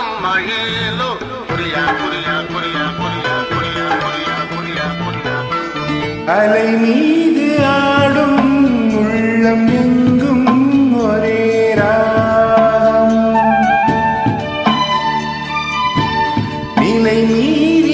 அம்மா ஏலோ புரியா புரியா புரியா புரியா புரியா புரியா புரியா புரியா அலை மீது ஆடும் உள்ளம் எங்கும் ஒரே ராகம் நிலை மீறி